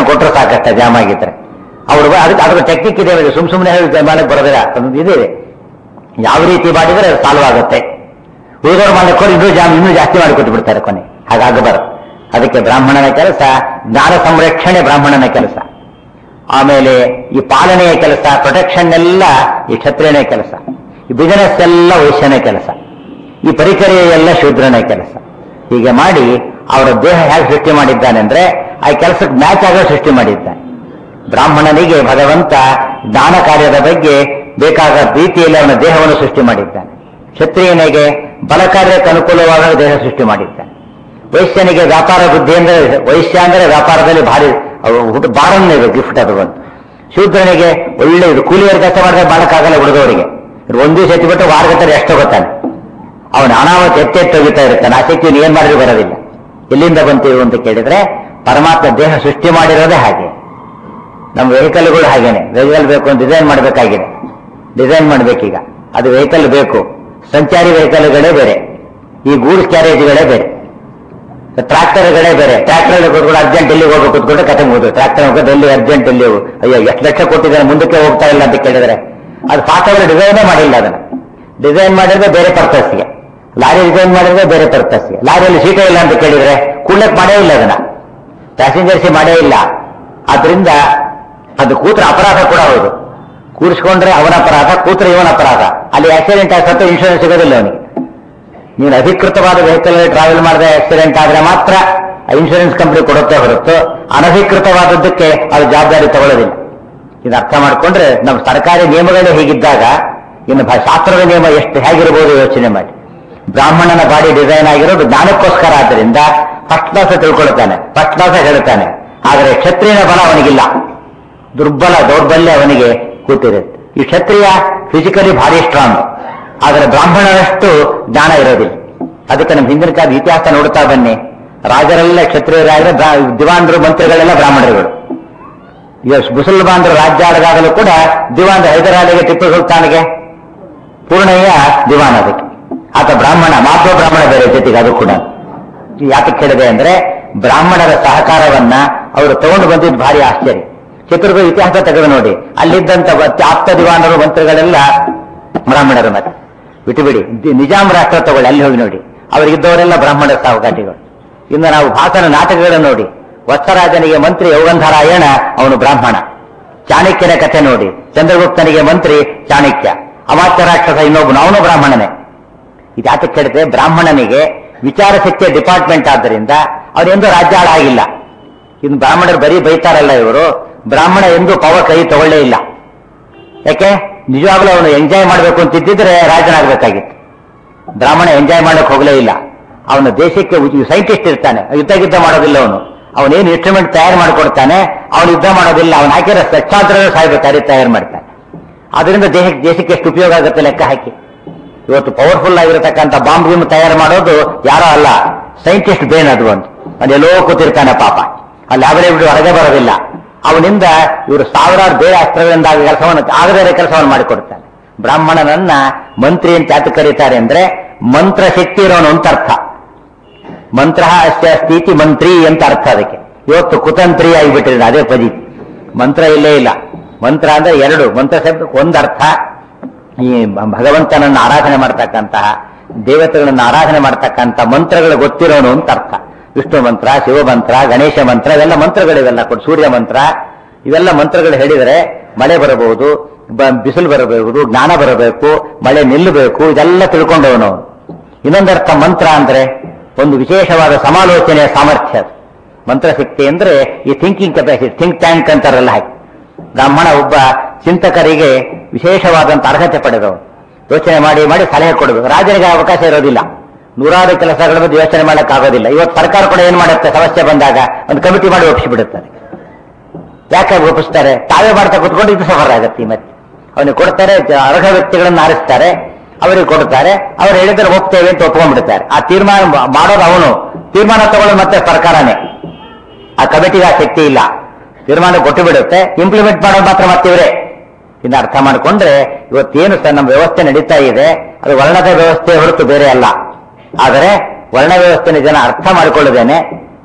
ಕೊಟ್ಟರೆ ಸಾಕಷ್ಟ ಜಾಮ್ ಆಗಿದ್ರೆ ಅವರು ಅದಕ್ಕೆ ಅದ್ರ ಟೆಕ್ನಿಕ್ ಇದೆ ಸುಮ್ ಸುಮ್ಮನೆ ಹೇಳಿ ಮಾಡಕ್ಕೆ ಬರೋದಿಲ್ಲ ಅದೊಂದು ಇದೆ ಯಾವ ರೀತಿ ಮಾಡಿದ್ರೆ ಅದು ಸಾಲ್ವ್ ಆಗುತ್ತೆ ಉಳಿದವ್ರು ಮಾಡಕ್ಕೆ ಹೋದ್ರೆ ಇನ್ನೂ ಜಾಮ್ ಇನ್ನೂ ಜಾಸ್ತಿ ಮಾಡಿಕೊಟ್ಟು ಬಿಡ್ತಾರೆ ಕೊನೆ ಹಾಗಾಗಬಾರದು ಅದಕ್ಕೆ ಬ್ರಾಹ್ಮಣನ ಕೆಲಸ ಜ್ಞಾನ ಸಂರಕ್ಷಣೆ ಬ್ರಾಹ್ಮಣನ ಕೆಲಸ ಆಮೇಲೆ ಈ ಪಾಲನೆಯ ಕೆಲಸ ಪ್ರೊಟೆಕ್ಷನ್ ಎಲ್ಲ ಈ ಕ್ಷತ್ರಿಯನೇ ಕೆಲಸ ಈ ಬಿಸಿನೆಸ್ ಎಲ್ಲ ವೈಶ್ಯನೇ ಕೆಲಸ ಈ ಪರಿಕರ ಎಲ್ಲ ಶೂದ್ರನೇ ಕೆಲಸ ಹೀಗೆ ಮಾಡಿ ಅವರ ದೇಹ ಹೇಗೆ ಸೃಷ್ಟಿ ಮಾಡಿದ್ದಾನೆ ಅಂದ್ರೆ ಆ ಕೆಲಸಕ್ಕೆ ಮ್ಯಾಚ್ ಆಗೋ ಸೃಷ್ಟಿ ಮಾಡಿದ್ದಾನೆ ಬ್ರಾಹ್ಮಣನಿಗೆ ಭಗವಂತ ದಾನ ಕಾರ್ಯದ ಬಗ್ಗೆ ಬೇಕಾದ ರೀತಿಯಲ್ಲಿ ಅವನ ದೇಹವನ್ನು ಸೃಷ್ಟಿ ಮಾಡಿದ್ದಾನೆ ಕ್ಷತ್ರಿಯನಿಗೆ ಬಲ ಕಾರ್ಯಕ್ಕೆ ಅನುಕೂಲವಾದ ದೇಹ ಸೃಷ್ಟಿ ಮಾಡಿದ್ದಾನೆ ವೈಶ್ಯನಿಗೆ ವ್ಯಾಪಾರ ಬುದ್ಧಿ ಅಂದ್ರೆ ವೈಶ್ಯ ಅಂದ್ರೆ ವ್ಯಾಪಾರದಲ್ಲಿ ಭಾರಿ ಬಾರನ್ನೇ ಗಿಫ್ಟ್ ಅದು ಬಂತು ಶೂದ್ರನಿಗೆ ಒಳ್ಳೆ ಇದು ಕೂಲಿಯರ್ ಕೆಲಸ ಮಾಡಿದ್ರೆ ಮಾಡಕ್ಕಾಗಲ್ಲ ಹುಡುಗವರಿಗೆ ಒಂದು ದಿವಸ ಎತ್ತಿಬಿಟ್ಟು ವಾರಗಟ್ಟರೆ ಎಷ್ಟು ಗೊತ್ತಾನೆ ಅವನು ಅನಾವತ್ ಎತ್ತೆತ್ತು ಹೋಗಿತಾ ಇರ್ತಾನೆ ಆ ಶಕ್ತಿಯನ್ನು ಏನ್ ಮಾಡಿದ್ರು ಬರೋದಿಲ್ಲ ಎಲ್ಲಿಂದ ಬಂತೀವಿ ಅಂತ ಕೇಳಿದ್ರೆ ಪರಮಾತ್ಮ ದೇಹ ಸೃಷ್ಟಿ ಮಾಡಿರೋದೇ ಹಾಗೆ ನಮ್ಮ ವೆಹಿಕಲ್ಗಳು ಹಾಗೇನೆ ವೆಹಿಕಲ್ ಬೇಕು ಅಂತ ಡಿಸೈನ್ ಮಾಡಬೇಕಾಗಿದೆ ಡಿಸೈನ್ ಮಾಡ್ಬೇಕೀಗ ಅದು ವೆಹಿಕಲ್ ಬೇಕು ಸಂಚಾರಿ ವೆಹಿಕಲ್ಗಳೇ ಬೇರೆ ಈ ಗೂಡ್ಸ್ ಕ್ಯಾರೇಜ್ಗಳೇ ಬೇರೆ ಟ್ರಾಕ್ಟರ್ಗಳೇ ಬೇರೆ ಟ್ರಾಕ್ಟರ್ ಕೂತ್ಕೊಂಡು ಅರ್ಜೆಂಟ್ ಎಲ್ಲಿ ಹೋಗ್ಬೇಕು ಕೂತ್ಕೊಂಡು ಕತೆ ಮುಗಿದು ಟ್ರಾಕ್ಟರ್ ಹೋಗಿ ಡೆಲ್ಲಿ ಅರ್ಜೆಂಟ್ ಎಲ್ಲಿ ಹೋಗು ಅಯ್ಯೋ ಎಷ್ಟು ಲಕ್ಷ ಕೊಟ್ಟಿದ್ದಾನೆ ಮುಂದಕ್ಕೆ ಹೋಗ್ತಾ ಇಲ್ಲ ಅಂತ ಕೇಳಿದ್ರೆ ಅದು ಫಾಸ್ಟ್ ಆಗಿ ಡಿಸೈನೇ ಮಾಡಿಲ್ಲ ಅದನ್ನ ಡಿಸೈನ್ ಮಾಡಿದ್ರೆ ಬೇರೆ ಪರ್ಪಸ್ಗೆ ಲಾರಿ ಡಿಸೈನ್ ಮಾಡಿದ್ರೆ ಬೇರೆ ಪರ್ಪಸ್ಗೆ ಲಾರಿಯಲ್ಲಿ ಸೀಟೇ ಇಲ್ಲ ಅಂತ ಕೇಳಿದ್ರೆ ಕೂಡ್ಲಕ್ ಮಾಡೇ ಇಲ್ಲ ಅದನ್ನ ಪ್ಯಾಸೆಂಜರ್ಸ್ ಮಾಡೇ ಇಲ್ಲ ಆದ್ರಿಂದ ಅದು ಕೂತ್ರ ಅಪರಾಧ ಕೂಡ ಹೌದು ಕೂರಿಸ್ಕೊಂಡ್ರೆ ಅವನ ಅಪರಾಧ ಕೂತ್ರೆ ಇವನ ಅಪರಾಧ ಅಲ್ಲಿ ಆಕ್ಸಿಡೆಂಟ್ ಆಗುತ್ತೆ ಇನ್ಶೂರೆನ್ಸ್ ಸಿಗೋದಿಲ್ಲ ಅವನಿಗೆ ನೀನು ಅಧಿಕೃತವಾದ ವೆಹಿಕಲ್ ಟ್ರಾವೆಲ್ ಮಾಡದೆ ಆಕ್ಸಿಡೆಂಟ್ ಆದ್ರೆ ಮಾತ್ರ ಇನ್ಶೂರೆನ್ಸ್ ಕಂಪನಿ ಕೊಡುತ್ತೆ ಹೊರತು ಅನಧಿಕೃತವಾದದ್ದಕ್ಕೆ ಅದು ಜವಾಬ್ದಾರಿ ತಗೊಳ್ಳೋದಿಲ್ಲ ಇದು ಅರ್ಥ ಮಾಡ್ಕೊಂಡ್ರೆ ನಮ್ಮ ಸರ್ಕಾರಿ ನಿಯಮಗಳೇ ಹೀಗಿದ್ದಾಗ ಇನ್ನು ಭಾ- ಶಾಸ್ತ್ರದ ನಿಯಮ ಎಷ್ಟು ಹೇಗಿರ್ಬೋದು ಯೋಚನೆ ಮಾಡಿ ಬ್ರಾಹ್ಮಣನ ಬಾಡಿ ಡಿಸೈನ್ ಆಗಿರೋದು ಜ್ಞಾನಕ್ಕೋಸ್ಕರ ಆದ್ದರಿಂದ ಫಸ್ಟ್ ಕ್ಲಾಸ್ ತಿಳ್ಕೊಳ್ತಾನೆ ಫಸ್ಟ್ ಕ್ಲಾಸ್ ಹೇಳ್ತಾನೆ ಆದರೆ ಕ್ಷತ್ರಿಯನ ಬಲ ಅವನಿಗಿಲ್ಲ ದುರ್ಬಲ ದೌರ್ಬಲ್ಯ ಅವನಿಗೆ ಕೂತಿರುತ್ತೆ ಈ ಕ್ಷತ್ರಿಯ ಫಿಸಿಕಲಿ ಭಾರಿ ಸ್ಟ್ರಾಂಗ್ ಆದರೆ ಬ್ರಾಹ್ಮಣರಷ್ಟು ಜ್ಞಾನ ಇರೋದಿಲ್ಲ ಅದಕ್ಕೆ ನಮ್ಮ ಹಿಂದಿನ ಕಾಲದ ಇತಿಹಾಸ ನೋಡ್ತಾ ಬನ್ನಿ ರಾಜರೆಲ್ಲ ಕ್ಷತ್ರಿಯರಾದ್ರೆ ಬ್ರಾ- ದಿವಾನರು ಮಂತ್ರಿಗಳೆಲ್ಲ ಬ್ರಾಹ್ಮಣರುಗಳು ಈಗ ಮುಸಲ್ಮಾನರು ರಾಜ್ಯ ಆಡದಾಗಲೂ ಕೂಡ ದಿವಾನ್ ಹೈದರಾಲಿಗೆ ಟಿಪ್ಪು ಸುಲ್ತಾನ್ಗೆ ಪೂರ್ಣಯ್ಯ ದಿವಾನ್ ಅದಕ್ಕೆ ಆತ ಬ್ರಾಹ್ಮಣ ಮಾಧ್ವ ಬ್ರಾಹ್ಮಣ ಬೇರೆ ಜೊತೆಗೆ ಅದು ಕೂಡ ಯಾಕೆ ಹೇಳಿದೆ ಅಂದ್ರೆ ಬ್ರಾಹ್ಮಣರ ಸಹಕಾರವನ್ನ ಅವರು ತಗೊಂಡು ಬಂದಿದ್ದು ಭಾರಿ ಆಶ್ಚರ್ಯ ಚಿತ್ರದುರ್ಗ ಇತಿಹಾಸ ತೆಗೆದು ನೋಡಿ ಅಲ್ಲಿದ್ದಂತ ವತ್- ಆಪ್ತ ದಿವಾನರು ಮಂತ್ರಿಗಳೆಲ್ಲ ಬ್ರಾಹ್ಮಣರು ಮತ್ತೆ ಬಿಟ್ಟುಬಿಡಿ ದಿ- ನಿಜಾಮ್ ರಾಷ್ಟ್ರ ತಗೊಳ್ಳಿ ಅಲ್ಲಿ ಹೋಗಿ ನೋಡಿ ಅವರಿಗಿದ್ದವರೆಲ್ಲ ಬ್ರಾಹ್ಮಣರ ಸಾವಕಾಟಿಗಳು ಇನ್ನು ನಾವು ಭಾಷಣ ನಾಟಕಗಳನ್ನು ನೋಡಿ ವತ್ಸರಾಜನಿಗೆ ಮಂತ್ರಿ ಯೌಗಂಧರಾಯಣ ಅವನು ಬ್ರಾಹ್ಮಣ ಚಾಣಕ್ಯನ ಕಥೆ ನೋಡಿ ಚಂದ್ರಗುಪ್ತನಿಗೆ ಮಂತ್ರಿ ಚಾಣಕ್ಯ ಅಮಾತ್ಯ ರಾಕ್ಷಸ ಇನ್ನೊಬ್ಬನು ಅವನು ಬ್ರಾಹ್ಮಣನೇ ಇದು ಯಾತಕ್ಕೆ ಕೇಳಿದ್ರೆ ಬ್ರಾಹ್ಮಣನಿಗೆ ವಿಚಾರ ಶಕ್ತಿಯ ಡಿಪಾರ್ಟ್ಮೆಂಟ್ ಆದ್ದರಿಂದ ಅವನೆಂದೂ ರಾಜ್ಯ ಆಗಿಲ್ಲ ಇನ್ನು ಬ್ರಾಹ್ಮಣರು ಬರೀ ಬೈತಾರಲ್ಲ ಇವರು ಬ್ರಾಹ್ಮಣ ಎಂದು ಪವರ್ ಕೈ ತಗೊಳ್ಳೇ ಇಲ್ಲ ಯಾಕೆ ನಿಜವಾಗ್ಲೂ ಅವನು ಎಂಜಾಯ್ ಮಾಡಬೇಕು ಅಂತಿದ್ದಿದ್ರೆ ರಾಜನಾಗಬೇಕಾಗಿತ್ತು ಬ್ರಾಹ್ಮಣ ಎಂಜಾಯ್ ಮಾಡಕ್ ಹೋಗಲೇ ಇಲ್ಲ ಅವನ ದೇಶಕ್ಕೆ ಸೈಂಟಿಸ್ಟ್ ಇರ್ತಾನೆ ಯುದ್ಧ ಗಿದ್ದ ಮಾಡೋದಿಲ್ಲ ಅವನು ಅವನೇನು ಇನ್ಸ್ಟ್ರೂಮೆಂಟ್ ತಯಾರು ಮಾಡಿಕೊಡ್ತಾನೆ ಅವನು ಯುದ್ಧ ಮಾಡೋದಿಲ್ಲ ಅವನು ಹಾಕಿರೋ ಲಕ್ಷಾಂತರ ಸಾಯ್ಬೇಕು ಆ ರೀತಿ ತಯಾರು ಮಾಡ್ತಾನೆ ಅದರಿಂದ ದೇಶಕ್ಕೆ ದೇಶಕ್ಕೆ ಎಷ್ಟು ಉಪಯೋಗ ಆಗುತ್ತೆ ಲೆಕ್ಕ ಹಾಕಿ ಇವತ್ತು ಪವರ್ಫುಲ್ ಆಗಿರತಕ್ಕಂಥ ಬಾಂಬ್ ಗಿಮ್ ತಯಾರು ಮಾಡೋದು ಯಾರೋ ಅಲ್ಲ ಸೈಂಟಿಸ್ಟ್ ಬೇನ್ ಅದು ಒಂದು ಅದೆಲ್ಲೋ ಕೂತಿರ್ತಾನೆ ಪಾಪ ಅಲ್ಲಿ ಅವರೇ ಬಿಟ್ಟು ಹೊರಗೆ ಬರೋದಿಲ್ಲ ಅವನಿಂದ ಇವರು ಸಾವಿರಾರು ಬೇರೆ ಅಸ್ತ್ರಗಳಿಂದ ಆಗ ಕೆಲಸವನ್ನು ಆಗದೇ ಕೆಲಸವನ್ನು ಮಾಡಿಕೊಡ್ತಾನೆ ಬ್ರಾಹ್ಮಣನನ್ನ ಮಂತ್ರಿ ಅಂತ ಯಾಕೆ ಕರೀತಾರೆ ಅಂದ್ರೆ ಮಂತ್ರ ಶಕ್ತಿ ಇರೋನು ಅಂತ ಅರ್ಥ ಮಂತ್ರ ಅಸ್ಯ ಸ್ಥಿತಿ ಮಂತ್ರಿ ಅಂತ ಅರ್ಥ ಅದಕ್ಕೆ ಇವತ್ತು ಕುತಂತ್ರಿ ಆಗಿಬಿಟ್ಟಿದೆ ಅದೇ ಪದಿ ಮಂತ್ರ ಇಲ್ಲೇ ಇಲ್ಲ ಮಂತ್ರ ಅಂದ್ರೆ ಎರಡು ಮಂತ್ರ ಶಬ್ದಕ್ಕೆ ಒಂದು ಅರ್ಥ ಈ ಭಗವಂತನನ್ನು ಆರಾಧನೆ ಮಾಡ್ತಕ್ಕಂತಹ ದೇವತೆಗಳನ್ನು ಆರಾಧನೆ ಮಾಡ್ತಕ್ಕಂಥ ಮಂತ್ರಗಳು ಗೊತ್ತಿರೋನು ಅಂತ ಅರ್ಥ ವಿಷ್ಣು ಮಂತ್ರ ಶಿವ ಮಂತ್ರ ಗಣೇಶ ಮಂತ್ರ ಇವೆಲ್ಲ ಮಂತ್ರಗಳಿವೆಲ್ಲ ಕೊಟ್ಟು ಸೂರ್ಯ ಮಂತ್ರ ಇವೆಲ್ಲ ಮಂತ್ರಗಳು ಹೇಳಿದರೆ ಮಳೆ ಬರಬಹುದು ಬ- ಬಿಸಿಲು ಬರಬಹುದು ಜ್ಞಾನ ಬರಬೇಕು ಮಳೆ ನಿಲ್ಲಬೇಕು ಇದೆಲ್ಲ ತಿಳ್ಕೊಂಡವನು ಅವನು. ಇನ್ನೊಂದರ್ಥ ಮಂತ್ರ ಅಂದ್ರೆ ಒಂದು ವಿಶೇಷವಾದ ಸಮಾಲೋಚನೆಯ ಸಾಮರ್ಥ್ಯ ಅದು. ಮಂತ್ರಶಕ್ತಿ ಅಂದ್ರೆ ಈ ಥಿಂಕಿಂಗ್ ಕೆಪಾಸಿಟಿ ಥಿಂಕ್ ಟ್ಯಾಂಕ್ ಅಂತಾರಲ್ಲ ಹಾಗೆ ಬ್ರಾಹ್ಮಣ ಒಬ್ಬ ಚಿಂತಕರಿಗೆ ವಿಶೇಷವಾದಂತ ಅರ್ಹತೆ ಪಡೆದವನು ಯೋಚನೆ ಮಾಡಿ ಮಾಡಿ ಸಲಹೆ ಕೊಡಬೇಕು ರಾಜನಿಗೆ ಅವಕಾಶ ಇರೋದಿಲ್ಲ ನೂರಾರು ಕೆಲಸಗಳ ಬಗ್ಗೆ ಯೋಚನೆ ಮಾಡಕ್ಕಾಗೋದಿಲ್ಲ ಇವತ್ತು ಸರ್ಕಾರ ಕೂಡ ಏನ್ ಮಾಡುತ್ತೆ ಸಮಸ್ಯೆ ಬಂದಾಗ ಒಂದು ಕಮಿಟಿ ಮಾಡಿ ಒಪ್ಪಿಸಿಬಿಡುತ್ತಾರೆ ಯಾಕೆ ಒಪ್ಪಿಸ್ತಾರೆ ತಾವೇ ಮಾಡ್ತಾ ಕುತ್ಕೊಂಡು ಇದು ಸಫರ್ ಆಗತ್ತೆ ಈ ಮತ್ತೆ ಅವನಿಗೆ ಕೊಡ್ತಾರೆ ಜ- ಅರ್ಹ ವ್ಯಕ್ತಿಗಳನ್ನು ಆರಿಸ್ತಾರೆ ಅವರಿಗೆ ಕೊಡ್ತಾರೆ ಅವ್ರು ಹೇಳಿದ್ರೆ ಒಪ್ತೇವೆ ಅಂತ ಒಪ್ಕೊಂಡ್ಬಿಡ್ತಾರೆ ಆ ತೀರ್ಮಾನ ಮಾ- ಮಾಡೋದು ಅವನು ತೀರ್ಮಾನ ತಗೊಳ್ಳೋದು ಮತ್ತೆ ಸರ್ಕಾರನೇ ಆ ಕಮಿಟಿಗೆ ಆ ಶಕ್ತಿ ಇಲ್ಲ ತೀರ್ಮಾನ ಕೊಟ್ಟು ಬಿಡುತ್ತೆ ಇಂಪ್ಲಿಮೆಂಟ್ ಮಾಡೋದು ಮಾತ್ರ ಮತ್ತೆ ಇವರೇ ಇನ್ನು ಅರ್ಥ ಮಾಡಿಕೊಂಡ್ರೆ ಇವತ್ತೇನು ಸರ್ ನಮ್ಮ ವ್ಯವಸ್ಥೆ ನಡೀತಾ ಇದೆ ಅದು ವರ್ಣದ ವ್ಯವಸ್ಥೆ ಹೊರತು ಬೇರೆ ಅಲ್ಲ ಆದರೆ ವರ್ಣ ವ್ಯವಸ್ಥೆನ ಜನ ಅರ್ಥ ಮಾಡಿಕೊಳ್ಳದೇನೆ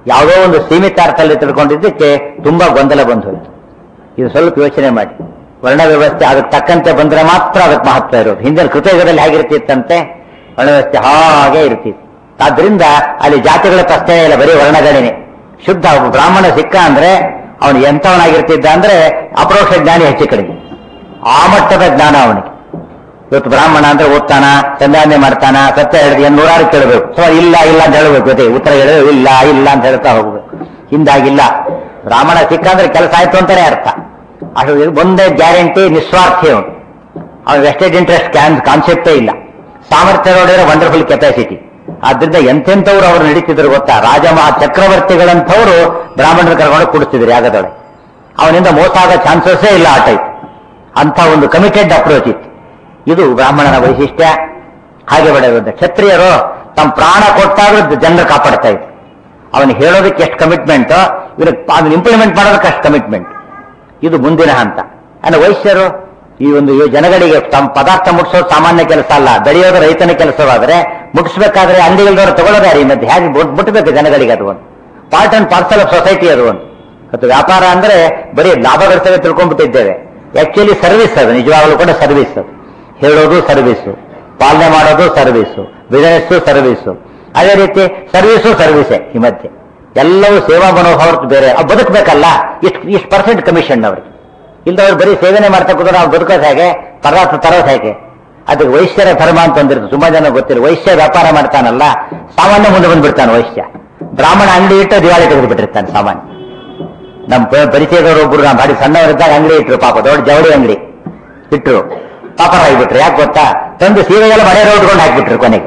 ಯಾವುದೋ ಒಂದು ಸೀಮಿತ ಅರ್ಥದಲ್ಲಿ ತಿಳ್ಕೊಂಡಿದ್ದಕ್ಕೆ ತುಂಬಾ ಗೊಂದಲ ಬಂದು ಹೋಯ್ತು ಇದು ಸ್ವಲ್ಪ ಯೋಚನೆ ಮಾಡಿ ವರ್ಣ ವ್ಯವಸ್ಥೆ ಅದಕ್ಕೆ ತಕ್ಕಂತೆ ಬಂದ್ರೆ ಮಾತ್ರ ಅದಕ್ಕೆ ಮಹತ್ವ ಇರೋದು ಹಿಂದಿನ ಕೃತಯುಗದಲ್ಲಿ ಹೇಗಿರ್ತಿತ್ತಂತೆ ವರ್ಣ ವ್ಯವಸ್ಥೆ ಹಾಗೆ ಇರ್ತಿತ್ತು ಆದ್ರಿಂದ ಅಲ್ಲಿ ಜಾತಿಗಳ ಪ್ರಶ್ನೆ ಇಲ್ಲ ಬರೀ ವರ್ಣಗಣನೆ ಶುದ್ಧ ಒಬ್ಬ ಬ್ರಾಹ್ಮಣ ಸಿಕ್ಕ ಅಂದ್ರೆ ಅವನು ಎಂಥವನಾಗಿರ್ತಿದ್ದ ಅಂದ್ರೆ ಅಪರೋಕ್ಷ ಜ್ಞಾನಿ ಹೆಚ್ಚು ಕಡಿಮೆ ಆ ಮಟ್ಟದ ಜ್ಞಾನ ಅವನಿಗೆ ಇವತ್ತು ಬ್ರಾಹ್ಮಣ ಅಂದ್ರೆ ಓದ್ತಾನ ಸಂಧಾನೆ ಮಾಡ್ತಾನ ಸತ್ಯ ಹೇಳಿದ ನೂರಾರು ಕೇಳಬೇಕು ಸೊ ಇಲ್ಲ ಇಲ್ಲ ಅಂತ ಹೇಳ್ಬೇಕು ಜೊತೆ ಉತ್ತರ ಹೇಳಿದ್ರೆ ಇಲ್ಲ ಇಲ್ಲ ಅಂತ ಹೇಳ್ತಾ ಹೋಗ್ಬೇಕು ಹಿಂದಾಗಿಲ್ಲ ಬ್ರಾಹ್ಮಣ ಸಿಕ್ಕ ಅಂದ್ರೆ ಕೆಲಸ ಆಯ್ತು ಅಂತಾನೆ ಅರ್ಥ ಅಷ್ಟು ಇದು ಒಂದೇ ಗ್ಯಾರಂಟಿ ನಿಸ್ವಾರ್ಥಿ ಅವನು ಅವನ ವೆಸ್ಟೆಡ್ ಇಂಟ್ರೆಸ್ಟ್ ಕ್ಯಾನ್ ಕಾನ್ಸೆಪ್ಟೇ ಇಲ್ಲ ಸಾಮರ್ಥ್ಯ ನೋಡಿದ್ರೆ ವಂಡರ್ಫುಲ್ ಕೆಪಾಸಿಟಿ ಆದ್ರಿಂದ ಎಂತೆಂಥವ್ರು ಅವರು ನಡೀತಿದ್ರು ಗೊತ್ತಾ ರಾಜ ಮಹಾ ಚಕ್ರವರ್ತಿಗಳಂಥವ್ರು ಬ್ರಾಹ್ಮಣರು ಕರ್ಕೊಂಡು ಕುಡಿಸ್ತಿದ್ರು ಯಾಗದೊಳಗೆ ಅವನಿಂದ ಮೋಸ ಆಗೋ ಚಾನ್ಸಸ್ಸೇ ಇಲ್ಲ ಆ ಟೈಪ್ ಅಂತ ಒಂದು ಕಮಿಟೆಡ್ ಅಪ್ರೋಚ್ ಇತ್ತು ಇದು ಬ್ರಾಹ್ಮಣನ ವೈಶಿಷ್ಟ್ಯ ಹಾಗೆ ಬೆಳೆಯುವುದು ಕ್ಷತ್ರಿಯರು ತಮ್ಮ ಪ್ರಾಣ ಕೊಟ್ಟಾದ್ರೂ ಜನರು ಕಾಪಾಡ್ತಾ ಇದ್ರು ಅವನು ಹೇಳೋದಕ್ಕೆ ಎಷ್ಟು ಕಮಿಟ್ಮೆಂಟ್ ಇವನು ಅದನ್ನ ಇಂಪ್ಲಿಮೆಂಟ್ ಮಾಡೋದಕ್ಕೆ ಅಷ್ಟು ಕಮಿಟ್ಮೆಂಟ್ ಇದು ಮುಂದಿನ ಹಂತ ಅಂದ್ರೆ ವೈಶ್ಯರು ಈ ಒಂದು ಈ ಜನಗಳಿಗೆ ತಮ್ಮ ಪದಾರ್ಥ ಮುಟ್ಟಿಸೋದು ಸಾಮಾನ್ಯ ಕೆಲಸ ಅಲ್ಲ ಬೆಳೆಯೋದು ರೈತನ ಕೆಲಸವಾದ್ರೆ ಮುಟ್ಟಿಸ್ಬೇಕಾದ್ರೆ ಅಂಗಡಿಗಳದವರು ತಗೊಳ್ಳೋದೇ ಈ ಮಧ್ಯೆ ಹೇಗೆ ಮುಟ್- ಮುಟ್ಟಬೇಕು ಜನಗಳಿಗೆ ಅದು ಒಂದು part and parcel of society ಅದು ಒಂದು ಮತ್ತು ವ್ಯಾಪಾರ ಅಂದ್ರೆ ಬರೀ ಲಾಭ ಗಳಿಸ್ತೇವೆ ತಿಳ್ಕೊಂಡ್ಬಿಟ್ಟಿದ್ದೇವೆ ಆಕ್ಚುಲಿ ಸರ್ವಿಸ್ ಅದು ನಿಜವಾಗ್ಲೂ ಕೂಡ ಸರ್ವಿಸ್ ಅದು ಹೇಳೋದು ಸರ್ವಿಸು ಪಾಲನೆ ಮಾಡೋದು ಸರ್ವಿಸು ಬಿಸಿನೆಸ್ ಸರ್ವಿಸು ಅದೇ ರೀತಿ ಸರ್ವಿಸು ಸರ್ವಿಸೇ ಈ ಮಧ್ಯೆ ಎಲ್ಲವೂ ಸೇವಾ ಮನೋಭಾವ ಬೇರೆ ಅವ್ರು ಬದುಕಬೇಕಲ್ಲ ಇಷ್ಟು ಇಷ್ಟು ಪರ್ಸೆಂಟ್ ಕಮಿಷನ್ ಅವ್ರಿಗೆ ಇಲ್ದವ್ರು ಬರೀ ಸೇವನೆ ಮಾಡ್ತಾ ಕೂತ್ರೆ ನಾವು ಬದುಕೋದು ಹೇಗೆ ಪದಾರ್ಥ ತರೋದು ಹೇಗೆ ಅದಕ್ಕೆ ವೈಶ್ಯರ ಧರ್ಮ ಅಂತ ಒಂದಿರುತ್ತೆ ತುಂಬಾ ಜನ ಗೊತ್ತಿಲ್ಲ ವೈಶ್ಯ ವ್ಯಾಪಾರ ಮಾಡ್ತಾನಲ್ಲ ಸಾಮಾನ್ಯ ಮುಂದೆ ಬಂದ್ಬಿಡ್ತಾನೆ ವೈಶ್ಯ ಬ್ರಾಹ್ಮಣ ಅಂಗಡಿ ಇಟ್ಟು ದಿವಾಳಿ ತೆಗೆದು ಬಿಟ್ಟಿರ್ತಾನೆ ಸಾಮಾನ್ಯ ನಮ್ಮ ಪ- ಪರಿಚಯದವರು ಒಬ್ರು ನಮ್ಮ ಬಾಡಿ ಸಣ್ಣವರಿದ್ದಾಗ ಅಂಗಡಿ ಇಟ್ರು ಪಾಪ ದೊಡ್ಡ ಜವಳಿ ಅಂಗಡಿ ಇಟ್ರು ಪಾಪರ ಆಗಿಬಿಟ್ರು ಯಾಕೆ ಗೊತ್ತಾ ತಂದು ಸೀರೆಗೆಲ್ಲ ಮನೆ ಉಟ್ಕೊಂಡು ಹಾಕ್ಬಿಟ್ರು ಕೊನೆಗೆ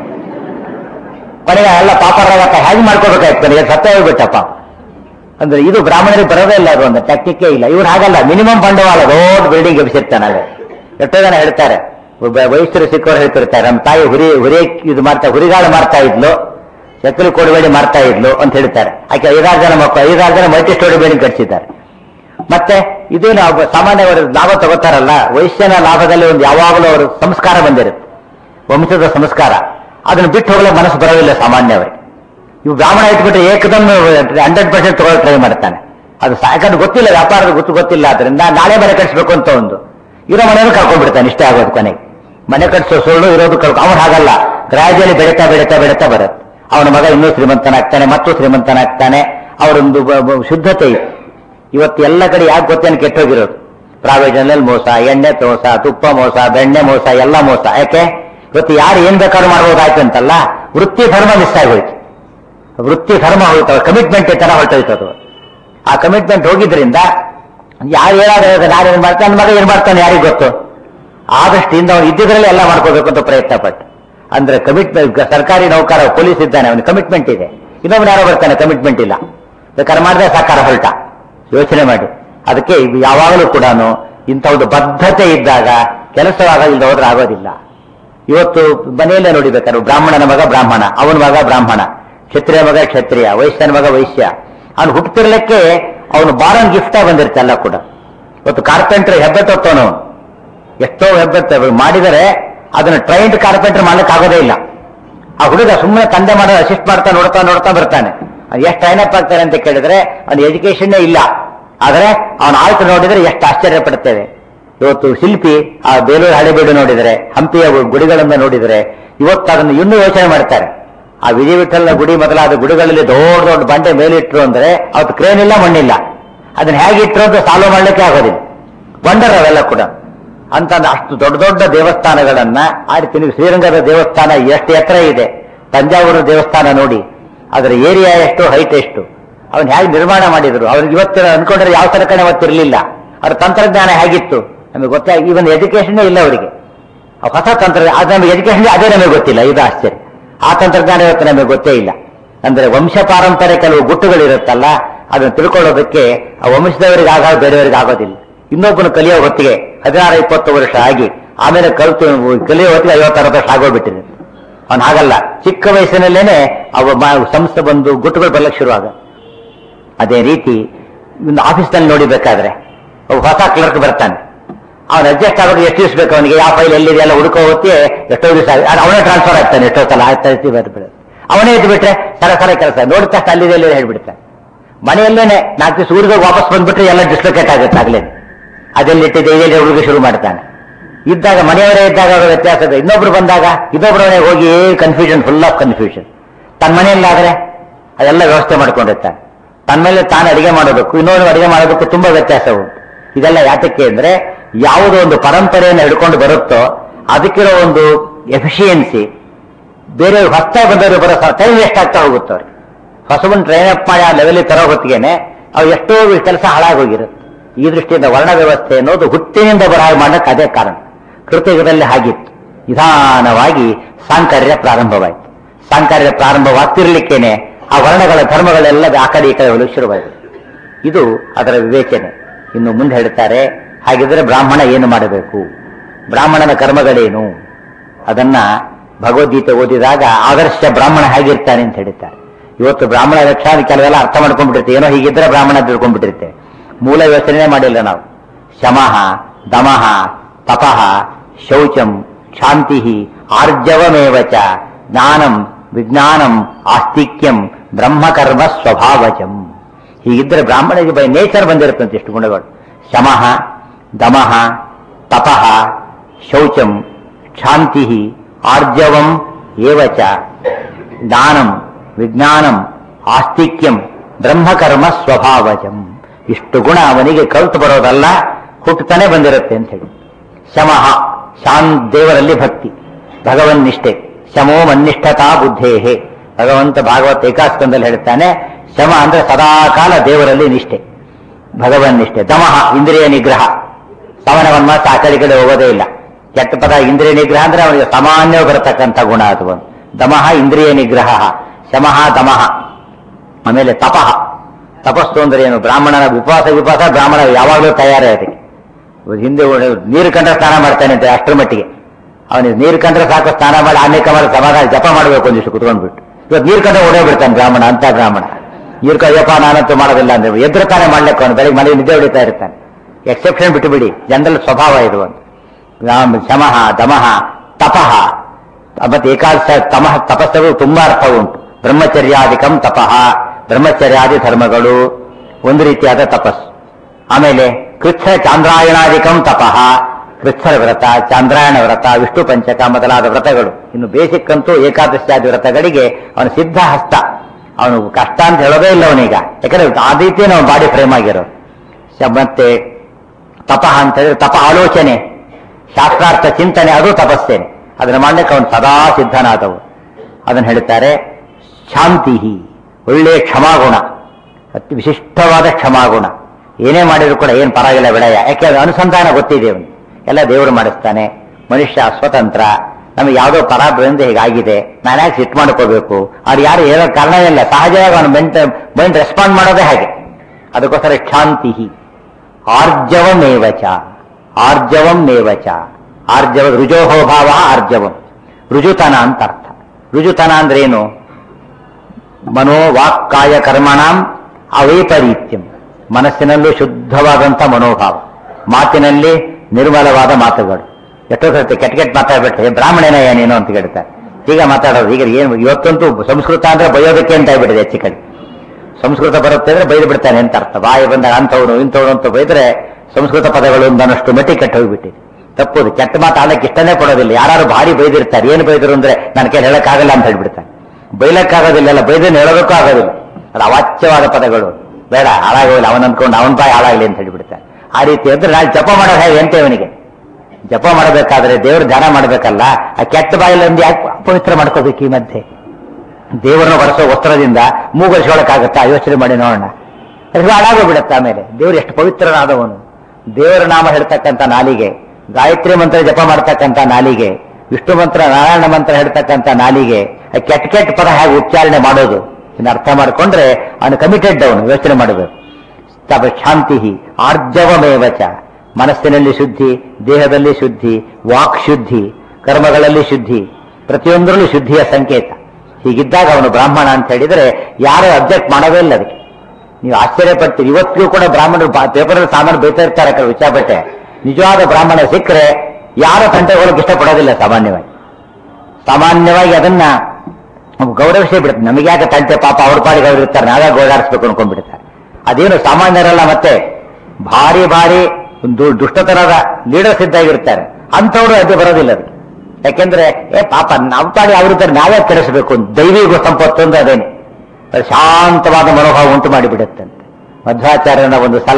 ಕೊನೆಗೆ ಎಲ್ಲ ಪಾಪರ ಹೇಗೆ ಮಾಡ್ಕೋಬೇಕಾಯ್ತು ಕೊನೆಗೆ ಸತ್ತ ಹೋಗ್ಬಿಟ್ಟಪ್ಪ ಅಂದ್ರೆ ಇದು ಬ್ರಾಹ್ಮಣರಿಗೆ ಬರೋದೇ ಇಲ್ಲ ಅದು ಒಂದು ಟೆಕ್ನಿಕ್ಕೇ ಇಲ್ಲ ಇವ್ರು ಹಾಗಲ್ಲ ಮಿನಿಮಮ್ ಬಂಡವಾಳ ದೊಡ್ಡ ಬಿಲ್ಡಿಂಗ್ ಎಬ್ಸಿರ್ತಾನೆ ಅಲ್ಲೇ ಎಷ್ಟೋ ಜನ ಹೇಳ್ತಾರೆ ಒಬ್ಬ ವಯಸ್ಸರು ಸಿಕ್ಕವರು ಹೇಳ್ತಿರ್ತಾರೆ ನಮ್ಮ ತಾಯಿ ಹುರಿ ಹುರಿ ಇದು ಮಾಡ್ತಾ ಹುರಿಗಾಳು ಮಾಡ್ತಾ ಇದ್ಲು ಚಕ್ಕಲಿ ಕೊಡಬೇಡಿ ಮಾಡ್ತಾ ಇದ್ಲು ಅಂತ ಹೇಳ್ತಾರೆ ಆಕೆ ಐದಾರು ಜನ ಮಕ್ಕಳು ಐದಾರು ಜನ ಮಲ್ಟಿ ಸ್ಟೋರಿ ಬಿಲ್ಡಿಂಗ್ ಕಟ್ಸಿದ್ದಾರೆ ಮತ್ತೆ ಇದೇನು ಒಬ್ಬ ಸಾಮಾನ್ಯವರು ಲಾಭ ತಗೋತಾರಲ್ಲ ವೈಶ್ಯನ ಲಾಭದಲ್ಲಿ ಒಂದು ಯಾವಾಗಲೂ ಅವರು ಸಂಸ್ಕಾರ ಬಂದಿರುತ್ತೆ ವಂಶದ ಸಂಸ್ಕಾರ ಅದನ್ನು ಬಿಟ್ಟು ಹೋಗಲು ಮನಸ್ಸು ಬರೋದಿಲ್ಲ ಸಾಮಾನ್ಯವರಿಗೆ ಇವು ಬ್ರಾಹ್ಮಣ ಇಟ್ಬಿಟ್ರೆ ಏಕದಮ್ ಹಂಡ್ರೆಡ್ ಪರ್ಸೆಂಟ್ ತಗೊಳ್ಳೋ ಟ್ರೈ ಮಾಡ್ತಾನೆ ಅದು ಯಾಕಂದ್ರೆ ಗೊತ್ತಿಲ್ಲ ವ್ಯಾಪಾರದ ಗೊತ್ತು ಗೊತ್ತಿಲ್ಲ ಅದರಿಂದ ನಾಳೆ ಮನೆ ಕಟ್ಸ್ಬೇಕು ಅಂತ ಒಂದು ಇರೋ ಮನೆಯನ್ನು ಕಳ್ಕೊಂಡ್ಬಿಡ್ತಾನೆ ಇಷ್ಟೇ ಆಗೋದು ಕೊನೆಗೆ ಮನೆ ಕಟ್ಸೋ ಸುಳ್ಳು ಇರೋದು ಕಳ್ಕೊ ಅವನು ಹಾಗಲ್ಲ ಗ್ರಾಜುಯಲಿ ಬೆಳೀತಾ ಬೆಳೀತಾ ಬೆಳೀತಾ ಬರುತ್ತೆ ಅವನ ಮಗ ಇನ್ನೂ ಶ್ರೀಮಂತನಾಗ್ತಾನೆ ಮತ್ತು ಶ್ರೀಮಂತನಾಗ್ತಾನೆ ಅವರೊಂದು ಬ- ಬ- ಶುದ್ಧತೆ ಇದೆ ಇವತ್ತು ಎಲ್ಲ ಕಡೆ ಯಾಕೆ ಗೊತ್ತೇನು ಕೆಟ್ಟೋಗಿರೋದು ಪ್ರಾವಿಷನಲ್ಲಿ ಮೋಸ ಎಣ್ಣೆ ಮೋಸ ತುಪ್ಪ ಮೋಸ ಬೆಣ್ಣೆ ಮೋಸ ಎಲ್ಲ ಮೋಸ ಯಾಕೆ ಇವತ್ತು ಯಾರು ಏನ್ ಬೇಕಾದ್ರೂ ಮಾಡ್ಬೋದಾಯ್ತು ಅಂತಲ್ಲ ವೃತ್ತಿ ಧರ್ಮ ಮಿಸ್ ಆಗೋಯ್ತು ವೃತ್ತಿ ಧರ್ಮ ಹೋಯ್ತು ಕಮಿಟ್ಮೆಂಟ್ ತರ ಹೊರಟೋಯ್ತು ಅದು ಆ ಕಮಿಟ್ಮೆಂಟ್ ಹೋಗಿದ್ರಿಂದ ಯಾರು ಹೇಳೋದು ನಾನು ಏನ್ ಮಾಡ್ತಾನೆ ನನ್ನ ಮಗ ಏನ್ ಮಾಡ್ತಾನೆ ಯಾರಿಗೆ ಗೊತ್ತು ಆದಷ್ಟಿಂದ ಅವನು ಇದ್ದಿದ್ರಲ್ಲಿ ಎಲ್ಲ ಮಾಡ್ಕೋಬೇಕು ಅಂತ ಪ್ರಯತ್ನ ಪಟ್ಟು ಅಂದ್ರೆ ಕಮಿಟ್ಮೆಂಟ್ ಸರ್ಕಾರಿ ನೌಕರ ಪೊಲೀಸ್ ಇದ್ದಾನೆ ಅವನಿಗೆ ಕಮಿಟ್ಮೆಂಟ್ ಇದೆ ಇನ್ನೊಬ್ರು ಯಾರೋ ಬರ್ತಾನೆ ಕಮಿಟ್ಮೆಂಟ್ ಇಲ್ಲ ಬೇಕಾದ್ರೆ ಮಾಡಿದ್ರೆ ಸಾಕಾರ ಹೊರಟ ಯೋಚನೆ ಮಾಡಿ ಅದಕ್ಕೆ ಇದು ಯಾವಾಗಲೂ ಕೂಡ ಇಂಥ ಒಂದು ಬದ್ಧತೆ ಇದ್ದಾಗ ಕೆಲಸವಾಗ ಇಲ್ಲದೆ ಹೋದ್ರೆ ಆಗೋದಿಲ್ಲ ಇವತ್ತು ಮನೆಯಲ್ಲೇ ನೋಡಿಬೇಕಾದ್ರೆ ಬ್ರಾಹ್ಮಣನ ಮಗ ಬ್ರಾಹ್ಮಣ ಅವನ ಮಗ ಬ್ರಾಹ್ಮಣ ಕ್ಷತ್ರಿಯ ಮಗ ಕ್ಷತ್ರಿಯ ವೈಶ್ಯನ ಮಗ ವೈಶ್ಯ ಅವನು ಹುಟ್ಟುತ್ತಿರ್ಲಿಕ್ಕೆ ಅವನು ಬಾರನ್ ಗಿಫ್ಟ ಬಂದಿರುತ್ತೆ ಎಲ್ಲ ಕೂಡ ಇವತ್ತು ಕಾರ್ಪೆಂಟರ್ ಹೆಬ್ಬೆ ತೊತ್ತವನು ಎಷ್ಟೋ ಹೆಬ್ಬೆತ್ತ ಮಾಡಿದರೆ ಅದನ್ನು ಟ್ರೈನ್ಡ್ ಕಾರ್ಪೆಂಟರ್ ಮಾಡ್ಲಿಕ್ಕೆ ಆಗೋದೇ ಇಲ್ಲ ಆ ಹುಡುಗ ಸುಮ್ಮನೆ ತಂದೆ ಮಾಡೋ ಅಸಿಸ್ಟ್ ಮಾಡ್ತಾ ನೋಡ್ತಾ ನೋಡ್ತಾ ಬರ್ತಾನೆ ಎಷ್ಟು ಟ್ರೈನ್ ಅಪ್ ಆಗ್ತಾನೆ ಅಂತ ಕೇಳಿದ್ರೆ ಅವನ ಎಜುಕೇಶನ್ನೇ ಇಲ್ಲ ಆದ್ರೆ ಅವನ ಆಯ್ತು ನೋಡಿದ್ರೆ ಎಷ್ಟು ಆಶ್ಚರ್ಯ ಪಡ್ತೇವೆ ಇವತ್ತು ಶಿಲ್ಪಿ ಆ ಬೇಲೂರು ಹಳೆಬೀಡು ನೋಡಿದರೆ ಹಂಪಿಯ ಗುಡಿಗಳನ್ನ ನೋಡಿದರೆ ಇವತ್ತು ಅದನ್ನು ಇನ್ನೂ ಯೋಚನೆ ಮಾಡ್ತಾರೆ ಆ ವಿಜಯ ವಿಠಲನ ಗುಡಿ ಮೊದಲಾದ ಗುಡಿಗಳಲ್ಲಿ ದೊಡ್ಡ ದೊಡ್ಡ ಬಂಡೆ ಮೇಲಿಟ್ರು ಅಂದ್ರೆ ಅವತ್ತು ಕ್ರೇನ್ ಇಲ್ಲ ಮಣ್ಣಿಲ್ಲ ಅದನ್ನ ಹೇಗೆ ಇಟ್ರು ಅಂತ ಸಾಲ್ವ್ ಮಾಡ್ಲಿಕ್ಕೆ ಆಗೋದಿಲ್ಲ ವಂಡರ್ ಅವೆಲ್ಲ ಕೂಡ ಅಂತ ಅಷ್ಟು ದೊಡ್ಡ ದೊಡ್ಡ ದೇವಸ್ಥಾನಗಳನ್ನ ಆ ರೀತಿ ನೀವು ಶ್ರೀರಂಗದ ದೇವಸ್ಥಾನ ಎಷ್ಟು ಎತ್ತರ ಇದೆ ತಂಜಾವೂರು ದೇವಸ್ಥಾನ ನೋಡಿ ಅದರ ಏರಿಯಾ ಎಷ್ಟು ಹೈಟ್ ಎಷ್ಟು ಅವನ್ ಹೇಗೆ ನಿರ್ಮಾಣ ಮಾಡಿದ್ರು ಅವ್ರಿಗೆ ಇವತ್ತು ಅನ್ಕೊಂಡ್ರೆ ಯಾವ ಸರ್ಕಾರ ಅವತ್ತಿರಲಿಲ್ಲ ಅವ್ರ ತಂತ್ರಜ್ಞಾನ ಹೇಗಿತ್ತು ನಮಗೆ ಗೊತ್ತಾಗಿ ಇವನ್ ಎಜುಕೇಶನ್ ಇಲ್ಲ ಅವರಿಗೆ ಆ ಹೊಸ ತಂತ್ರ ಅದು ನಮಗೆ ಎಜುಕೇಶನ್ ಅದೇ ನಮಗೆ ಗೊತ್ತಿಲ್ಲ ಇದು ಆಶ್ಚರ್ಯ ಆ ತಂತ್ರಜ್ಞಾನ ಇವತ್ತು ನಮಗೆ ಗೊತ್ತೇ ಇಲ್ಲ ಅಂದ್ರೆ ವಂಶ ಪಾರಂಪರ್ಯ ಕೆಲವು ಗುಟ್ಟುಗಳಿರುತ್ತಲ್ಲ ಅದನ್ನು ತಿಳ್ಕೊಳ್ಳೋದಕ್ಕೆ ಆ ವಂಶದವರಿಗೆ ಆಗ ಬೇರೆಯವರಿಗೆ ಆಗೋದಿಲ್ಲ ಇನ್ನೊಬ್ಬನು ಕಲಿಯೋ ಹೊತ್ತಿಗೆ ಹದಿನಾರು ಇಪ್ಪತ್ತು ವರ್ಷ ಆಗಿ ಆಮೇಲೆ ಕಲಿತು ಕಲಿಯೋ ಹೊತ್ತಿಗೆ ಐವತ್ತಾರು ವರ್ಷ ಆಗೋಗ್ಬಿಟ್ಟಿದೆ ಅವನು ಹಾಗಲ್ಲ ಚಿಕ್ಕ ವಯಸ್ಸಿನಲ್ಲೇನೆ ಅವ ಮ- ಸಂಸ್ಥೆ ಬಂದು ಗುಟ್ಟುಗಳು ಬರ್ಲಕ್ಕೆ ಶುರುವಾಗ ಅದೇ ರೀತಿ ಒಂದು ಆಫೀಸ್ನಲ್ಲಿ ನೋಡಿಬೇಕಾದ್ರೆ ಒಬ್ಬ ಹೊಸ ಕ್ಲರ್ಕ್ ಬರ್ತಾನೆ ಅವನು ಅಡ್ಜಸ್ಟ್ ಆಗೋದು ಎಷ್ಟು ದಿವಸ ಬೇಕು ಅವನಿಗೆ ಯಾವ ಫೈಲ್ ಎಲ್ಲಿದೆ ಎಲ್ಲ ಹುಡುಕೋ ಹೊತ್ತಿಗೆ ಎಷ್ಟೋ ದಿವಸ ಅವನೇ ಟ್ರಾನ್ಸ್ಫರ್ ಆಗ್ತಾನೆ ಎಷ್ಟೋ ಸಲ ಆಗ್ತಾ ಇರ್ತೀವಿ ಬರ್ಬಿಡುತ್ತೆ ಅವನೇ ಇದ್ದು ಬಿಟ್ರೆ ಸರ ಸರ ಕೆಲಸ ನೋಡಿದ ತಕ್ಷಣ ಅಲ್ಲಿದೆ ಎಲ್ಲಿದೆ ಹೇಳ್ಬಿಡ್ತಾನೆ ಮನೆಯಲ್ಲೇನೆ ನಾಲ್ಕು ದಿವಸ ಊರಿಗೆ ವಾಪಸ್ ಬಂದ್ಬಿಟ್ರೆ ಎಲ್ಲ ಡಿಸ್ಲೊಕೇಟ್ ಆಗುತ್ತೆ ಆಗ್ಲೇ ಅದೆಲ್ಲಿಟ್ಟಿದೆ ಇದೆಲ್ಲಿ ಹುಡುಗ ಶುರು ಮಾಡ್ತಾನೆ ಇದ್ದಾಗ ಮನೆಯವರೇ ಇದ್ದಾಗ ಅವರ ವ್ಯತ್ಯಾಸ ಇದೆ ಇನ್ನೊಬ್ರು ಬಂದಾಗ ಇನ್ನೊಬ್ರ ಮನೆಗೆ ಹೋಗಿ ಕನ್ಫ್ಯೂಷನ್ ಫುಲ್ ಆಫ್ ಕನ್ಫ್ಯೂಷನ್ ತನ್ನ ಮನೆಯಲ್ಲಾದ್ರೆ ಅದೆಲ್ಲ ವ್ಯವಸ್ಥೆ ಮಾಡ್ಕೊಂಡಿರ್ತಾನೆ ತನ್ನ ಮೇಲೆ ತಾನು ಅಡಿಗೆ ಮಾಡೋದಕ್ಕೂ ಇನ್ನೊಂದು ಅಡಿಗೆ ಮಾಡೋದಕ್ಕೂ ತುಂಬಾ ವ್ಯತ್ಯಾಸ ಉಂಟು ಇದೆಲ್ಲ ಯಾತಕ್ಕೆ ಅಂದ್ರೆ ಯಾವುದೋ ಒಂದು ಪರಂಪರೆಯನ್ನು ಹಿಡ್ಕೊಂಡು ಬರುತ್ತೋ ಅದಕ್ಕಿರೋ ಒಂದು ಎಫಿಷಿಯನ್ಸಿ ಬೇರೆ ಹೊಸ್ತಾಗಿ ಬಂದವರು ಬರೋ ಟೈಮ್ ವೇಸ್ಟ್ ಆಗ್ತಾ ಹೋಗುತ್ತೆ ಅವ್ರಿಗೆ ಹೊಸಬನ್ ಟ್ರೈನ್ ಅಪ್ ಮಾಡಿ ಆ ಲೆವೆಲ್ ತರೋ ಹೊತ್ತಿಗೆನೆ ಅವು ಎಷ್ಟೋ ಕೆಲಸ ಹಾಳಾಗೋಗಿರುತ್ತೆ ಈ ದೃಷ್ಟಿಯಿಂದ ವರ್ಣ ವ್ಯವಸ್ಥೆ ಅನ್ನೋದು ಹುಟ್ಟಿನಿಂದ ಬರಹ ಮಾಡಕ್ಕೆ ಅದೇ ಕಾರಣ ಕೃತಿಕದಲ್ಲಿ ಹಾಗಿತ್ತು ನಿಧಾನವಾಗಿ ಸಾಂಕರ್ಯ ಪ್ರಾರಂಭವಾಯಿತು ಸಾಂಕರ್ಯ ಪ್ರಾರಂಭವಾಗ್ತಿರ್ಲಿಕ್ಕೇನೆ ಆ ವರ್ಣಗಳ ಧರ್ಮಗಳೆಲ್ಲ ಆ ಕಡೆ ಈ ಕಡೆ ಹೋಗಲು ಶುರುವಾಯಿತು ಇದು ಅದರ ವಿವೇಚನೆ ಇನ್ನು ಮುಂದೆ ಹೇಳ್ತಾರೆ ಹಾಗಿದ್ರೆ ಬ್ರಾಹ್ಮಣ ಏನು ಮಾಡಬೇಕು ಬ್ರಾಹ್ಮಣನ ಕರ್ಮಗಳೇನು ಅದನ್ನ ಭಗವದ್ಗೀತೆ ಓದಿದಾಗ ಆದರ್ಶ ಬ್ರಾಹ್ಮಣ ಹೇಗಿರ್ತಾನೆ ಅಂತ ಹೇಳ್ತಾರೆ ಇವತ್ತು ಬ್ರಾಹ್ಮಣ ಲಕ್ಷಣ ಕೆಲವೆಲ್ಲ ಅರ್ಥ ಮಾಡ್ಕೊಂಡ್ಬಿಟ್ಟಿರ್ತೆ ಏನೋ ಹೀಗಿದ್ರೆ ಬ್ರಾಹ್ಮಣ ತಿಳ್ಕೊಂಡ್ಬಿಟ್ಟಿರ್ತೆ ಮೂಲ ಯೋಚನೆ ಮಾಡಿಲ್ಲ ನಾವು ಶಮಃ ದಮಃ ತಪಃ ಶೌಚಂ ಶಾಂತಿ ಆರ್ಜವಮೇವ ಚ ಜ್ಞಾನಂ ವಿಜ್ಞಾನಂ ಆಸ್ತಿಕ್ಯಂ ಬ್ರಹ್ಮಕರ್ಮ ಸ್ವಭಾವಜಂ ಹೀಗಿದ್ರೆ ಬ್ರಾಹ್ಮಣಿಗೆ ಬೈ ನೇಚರ್ ಬಂದಿರುತ್ತಂತೆ ಇಷ್ಟು ಗುಣಗಳು ಶಮಃ ದಮಃ ತಪಃ ಶೌಚಂ ಶಾಂತಿ ಆರ್ಜವಂ ಏವಚ ಜ್ಞಾನಂ ವಿಜ್ಞಾನಂ ಆಸ್ತಿಕ್ಯಂ ಬ್ರಹ್ಮಕರ್ಮ ಸ್ವಭಾವಜಂ ಇಷ್ಟು ಗುಣ ಅವನಿಗೆ ಕಲ್ತು ಬರೋದಲ್ಲ ಹುಟ್ಟುತ್ತಾನೆ ಬಂದಿರುತ್ತೆ ಅಂತ ಹೇಳಿ ಶಮಃ ಶಾನ್ ದೇವರಲ್ಲಿ ಭಕ್ತಿ ಭಗವನ್ ನಿಷ್ಠೆ ಶಮೋ ಮನ್ನಿಷ್ಠತಾ ಬುದ್ಧೇಹೇ ಭಗವಂತ ಭಾಗವತ್ ಏಕಾಸ್ಕಂದಲ್ಲಿ ಹೇಳ್ತಾನೆ ಶಮ ಅಂದ್ರೆ ಸದಾಕಾಲ ದೇವರಲ್ಲಿ ನಿಷ್ಠೆ ಭಗವನ್ ನಿಷ್ಠೆ ದಮಃ ಇಂದ್ರಿಯ ನಿಗ್ರಹ ಸಮನವನ್ಮ ಆ ಕಡೆ ಈ ಕಡೆ ಹೋಗೋದೇ ಇಲ್ಲ ಕೆಟ್ಟ ಪದ ಇಂದ್ರಿಯ ನಿಗ್ರಹ ಅಂದ್ರೆ ಅವನಿಗೆ ಸಾಮಾನ್ಯವಾಗಿ ಬರತಕ್ಕಂಥ ಗುಣ ಅದು ಒಂದು ದಮಃ ಇಂದ್ರಿಯ ನಿಗ್ರಹ ಶಮಃ ದಮಃ ಆಮೇಲೆ ತಪಃ ತಪಸ್ಸು ಅಂದ್ರೆ ಏನು ಬ್ರಾಹ್ಮಣನ ಉಪವಾಸ ವಿಪವಾಸ ಬ್ರಾಹ್ಮಣ ಯಾವಾಗಲೂ ತಯಾರೇ ಅದಕ್ಕೆ ಇವಾಗ ಹಿಂದೆ ಒಳ್ಳೆ- ನೀರು ಕಂಡ್ರೆ ಸ್ನಾನ ಮಾಡ್ತಾನೆ ಅಂತ ಅಷ್ಟರ ಮಟ್ಟಿಗೆ ಅವನಿಗೆ ನೀರು ಕಂಡ್ರೆ ಸಾಕು ಸ್ನಾನ ಮಾಡಿ ಅನೇಕ ಮಾಡಿ ಸಮಾಧಾನ ಜಪ ಮಾಡಬೇಕು ಒಂದಿಷ್ಟು ಕುತ್ಕೊಂಡ್ಬಿಟ್ಟು ಇವತ್ತು ನೀರು ಕಂಡ್ರೆ ಓಡೇ ಬಿಡ್ತಾನೆ ಬ್ರಾಹ್ಮಣ ಅಂತ ಬ್ರಾಹ್ಮಣ ನೀರು ಕಯ್ಯಪ್ಪ ನಾನಂತೂ ಮಾಡೋದಿಲ್ಲ ಅಂದ್ರೆ ಎದುರು ತಾನೇ ಮಾಡ್ಲಿಕ್ಕೆ ಅವನು ಬೆಳಿಗ್ಗೆ ಮನೆಗೆ ನಿದ್ದೆ ಹೊಡಿತಾ ಇರ್ತಾನೆ ಎಕ್ಸೆಪ್ಷನ್ ಬಿಟ್ಟು ಬಿಡಿ ಜನರಲ್ ಸ್ವಭಾವ ಇದು ಒಂದು ರಾಮ್ ಶಮಃ ದಮಃ ತಪಃ ಮತ್ತೆ ಏಕಾದಶ ತಮಃ ತಪಸ್ಸು ತುಂಬಾ ಅರ್ಥ ಉಂಟು ಬ್ರಹ್ಮಚರ್ಯಾಧಿಕಂ ತಪಃ ಬ್ರಹ್ಮಚರ್ಯಾದಿ ಧರ್ಮಗಳು ಒಂದು ರೀತಿಯಾದ ತಪಸ್ಸು ಆಮೇಲೆ ಕೃಚ್ಛ ಚಾಂದ್ರಾಯಣಾಧಿಕಂ ತಪಃ ಕೃಚ್ಛರ ವ್ರತ ಚಾಂದ್ರಾಯಣ ವ್ರತ ವಿಷ್ಣು ಪಂಚಕ ಮೊದಲಾದ ವ್ರತಗಳು ಇನ್ನು ಬೇಸಿಕ್ ಅಂತೂ ಏಕಾದಶಾದಿ ವ್ರತಗಳಿಗೆ ಅವನು ಸಿದ್ಧ ಹಸ್ತ ಅವನು ಕಷ್ಟ ಅಂತ ಹೇಳೋದೇ ಇಲ್ಲ ಅವನೀಗ ಯಾಕಂದ್ರೆ ಆ ರೀತಿ ಅವನ ಬಾಡಿ ಫ್ರೇಮ್ ಆಗಿರೋದು ಶ- ಮತ್ತೆ ತಪಃ ಅಂತ ಹೇಳಿದ್ರೆ ತಪ ಆಲೋಚನೆ ಶಾಸ್ತ್ರಾರ್ಥ ಚಿಂತನೆ ಅದು ತಪಸ್ಸೇನೆ ಅದನ್ನ ಮಾಡ್ಲಿಕ್ಕೆ ಅವನು ಸದಾ ಸಿದ್ಧನಾದವು ಅದನ್ನು ಹೇಳ್ತಾರೆ ಶಾಂತಿ ಒಳ್ಳೆಯ ಕ್ಷಮಾಗುಣ ಅತಿ ವಿಶಿಷ್ಟವಾದ ಕ್ಷಮಾಗುಣ ಏನೇ ಮಾಡಿದ್ರು ಕೂಡ ಏನು ಪರವಾಗಿಲ್ಲ ಬಿಡಯ ಯಾಕೆ ಅದು ಅನುಸಂಧಾನ ಗೊತ್ತಿದೆ ಅವನು ಎಲ್ಲ ದೇವರು ಮಾಡಿಸ್ತಾನೆ ಮನುಷ್ಯ ಸ್ವತಂತ್ರ ನಮಗೆ ಯಾವುದೋ ಪರ ಬಂದು ಹೀಗಾಗಿದೆ ನಾನು ಯಾಕೆ ಸಿಟ್ಟು ಮಾಡ್ಕೋಬೇಕು ಅವ್ರು ಯಾರು ಏನೋ ಕಾರಣ ಇಲ್ಲ ಸಹಜವಾಗಿ ಅವನು ಮೆಂಟ್ ಮೈಂಡ್ ರೆಸ್ಪಾಂಡ್ ಮಾಡೋದೇ ಹಾಗೆ ಅದಕ್ಕೋಸ್ಕರ ಶಾಂತಿ ಆರ್ಜವಮೇವಚ ಆರ್ಜವಂ ಮೇವಚ ಆರ್ಜವ ರುಜೋಹೋಭಾವ ಆರ್ಜವಂ ರುಜುತನ ಅಂತ ಅರ್ಥ ರುಜುತನ ಅಂದ್ರೆ ಏನು ಮನೋ ವಾಕ್ ಕಾಯ ಕರ್ಮಣಾಂ ಅವೈಪರೀತ್ಯಂ ಮನಸ್ಸಿನಲ್ಲೂ ಶುದ್ಧವಾದಂಥ ಮನೋಭಾವ ಮಾತಿನಲ್ಲಿ ನಿರ್ಮಲವಾದ ಮಾತುಗಳು ಎಷ್ಟೋ ಸರ್ತಿ ಕೆಟ್ಟ ಕೆಟ್ಟ ಮಾತಾಡ್ಬಿಟ್ರೆ ಬ್ರಾಹ್ಮಣನ ಏನೇನು ಅಂತ ಕೇಳ್ತಾರೆ ಈಗ ಮಾತಾಡೋದು ಈಗ ಏನು ಇವತ್ತಂತೂ ಸಂಸ್ಕೃತ ಅಂದ್ರೆ ಬಯೋದಕ್ಕೆ ಅಂತ ಆಗ್ಬಿಟ್ಟಿದೆ ಹೆಚ್ಚು ಕಡೆ ಸಂಸ್ಕೃತ ಬರುತ್ತೆ ಅಂದ್ರೆ ಬೈದು ಬಿಡ್ತಾನೆ ಅಂತ ಅರ್ಥ ಬಾಯಿ ಬಂದಾಗ ಅಂಥವನು ಇಂಥವನು ಅಂತ ಬೈದ್ರೆ ಸಂಸ್ಕೃತ ಪದಗಳು ಒಂದಷ್ಟು ಮಟ್ಟಿ ಕೆಟ್ಟ ಹೋಗ್ಬಿಟ್ಟಿದೆ ತಪ್ಪುದು ಕೆಟ್ಟ ಮಾತು ಆಡಕ್ಕೆ ಇಷ್ಟನೇ ಪಡೋದಿಲ್ಲ ಯಾರು ಭಾರಿ ಬೈದಿರ್ತಾರೆ ಏನು ಬೈದರು ಅಂದ್ರೆ ನನ್ನ ಕೈ ಹೇಳಕ್ಕಾಗಲ್ಲ ಅಂತ ಹೇಳ್ಬಿಡ್ತಾನೆ ಬೈಲಕ್ಕಾಗೋದಿಲ್ಲ ಅಲ್ಲ ಬೈದ್ರೆ ಹೇಳೋದಕ್ಕೂ ಆಗೋದಿಲ್ಲ ಅದು ಅವಾಚ್ಯವಾದ ಪದಗಳು ಬೇಡ ಹಾಳಾಗೋದಿಲ್ಲ ಅವನ್ ಅಂದ್ಕೊಂಡು ಅವನ ಬಾಯಿ ಹಾಳಾಗಲಿ ಅಂತ ಹೇಳ್ಬಿಡ್ತಾನೆ ಆ ರೀತಿ ಅಂದ್ರೆ ನಾನು ಜಪ ಮಾಡೋದು ಹೇಗೆ ಅಂತ ಅವನಿಗೆ ಜಪ ಮಾಡಬೇಕಾದ್ರೆ ದೇವ್ರ ಧ್ಯಾನ ಮಾಡಬೇಕಲ್ಲ ಆ ಕೆಟ್ಟ ಬಾಯಲ್ಲಿ ಒಂದು ಯಾಕೆ ಅಪವಿತ್ರ ಮಾಡ್ಕೋಬೇಕು ಈ ಮಧ್ಯೆ ದೇವರನ್ನ ಬಳಸೋ ವಸ್ತ್ರದಿಂದ ಮೂಗರ್ಸ್ಕೊಳಕ್ಕಾಗತ್ತಾ ಯೋಚನೆ ಮಾಡಿ ನೋಡೋಣ ಅದು ಹಾಳಾಗೋಗ್ಬಿಡತ್ತೆ ಆಮೇಲೆ ದೇವರು ಎಷ್ಟು ಪವಿತ್ರನಾದವನು ದೇವರ ನಾಮ ಹೇಳ್ತಕ್ಕಂಥ ನಾಲಿಗೆ ಗಾಯತ್ರಿ ಮಂತ್ರ ಜಪ ಮಾಡ್ತಕ್ಕಂಥ ನಾಲಿಗೆ ವಿಷ್ಣು ಮಂತ್ರ ನಾರಾಯಣ ಮಂತ್ರ ಹೇಳ್ತಕ್ಕಂಥ ನಾಲಿಗೆ ಆ ಕೆಟ್ಟ ಕೆಟ್ಟ ಪದ ಹೇಗೆ ಉಚ್ಚಾರಣೆ ಮಾಡೋದು ಇನ್ನು ಅರ್ಥ ಮಾಡ್ಕೊಂಡ್ರೆ ಅವನು ಕಮಿಟೆಡ್ ಅವನು ಯೋಚನೆ ಮಾಡಬೇಕು ತಪ ಶಾಂತಿ ಆರ್ಜವಮೇವಚ ಮನಸ್ಸಿನಲ್ಲಿ ಶುದ್ಧಿ ದೇಹದಲ್ಲಿ ಶುದ್ಧಿ ವಾಕ್ ಶುದ್ಧಿ ಕರ್ಮಗಳಲ್ಲಿ ಶುದ್ಧಿ ಪ್ರತಿಯೊಂದರಲ್ಲೂ ಶುದ್ಧಿಯ ಸಂಕೇತ ಹೀಗಿದ್ದಾಗ ಅವನು ಬ್ರಾಹ್ಮಣ ಅಂತ ಹೇಳಿದರೆ ಯಾರು ಅಬ್ಜೆಕ್ಟ್ ಮಾಡೋದೇ ಇಲ್ಲ ಅದಕ್ಕೆ ನೀವು ಆಶ್ಚರ್ಯಪಡ್ತೀರಿ ಇವತ್ತಿಗೂ ಕೂಡ ಬ್ರಾಹ್ಮಣರು ಪೇಪರಲ್ಲಿ ಸಾಮಾನ್ಯ ಬೈತಾ ಇರ್ತಾರೆ ಆ ಕಡೆ ವಿಚಾರಪಟ್ಟೆ ನಿಜವಾದ ಬ್ರಾಹ್ಮಣ ಸಿಕ್ಕರೆ ಯಾರ ತಂಟೆ ಹೋಗಕ್ಕೆ ಇಷ್ಟಪಡೋದಿಲ್ಲ ಸಾಮಾನ್ಯವಾಗಿ ಸಾಮಾನ್ಯವಾಗಿ ಅದನ್ನ ಗೌರವಿಸೇ ಬಿಡುತ್ತೆ ನಮಗೆ ಯಾಕೆ ತಂಟೆ ಪಾಪ ಅವ್ರ ಪಾಡಿಗೆ ಅವ್ರು ಇರ್ತಾರೆ ನಾವೇ ಗೋಳಾಡಿಸ್ಬೇಕು ಅನ್ಕೊಂಡ್ಬಿಡ್ತಾರೆ ಅದೇನು ಸಾಮಾನ್ಯರಲ್ಲ ಮತ್ತೆ ಭಾರಿ ಭಾರಿ ಒಂದು ದುಷ್ಟತನದ ಲೀಡರ್ಸ್ ಇದ್ದಾಗಿರ್ತಾರೆ ಅಂಥವ್ರು ಅದು ಬರೋದಿಲ್ಲ ಅದು ಯಾಕೆಂದ್ರೆ ಏ ಪಾಪ ನಾವು ತಾನೇ ಅವ್ರಿದ್ದಾರೆ ನಾವೇ ಕೆಡಿಸಬೇಕು ದೈವಿಕ ಸಂಪತ್ತು ಅಂದ್ರೆ ಅದೇನೆ ಅದು ಶಾಂತವಾದ ಮನೋಭಾವ ಉಂಟು ಮಾಡಿಬಿಡುತ್ತಂತೆ ಮಧ್ವಾಚಾರ್ಯನ ಒಂದು ಸಲ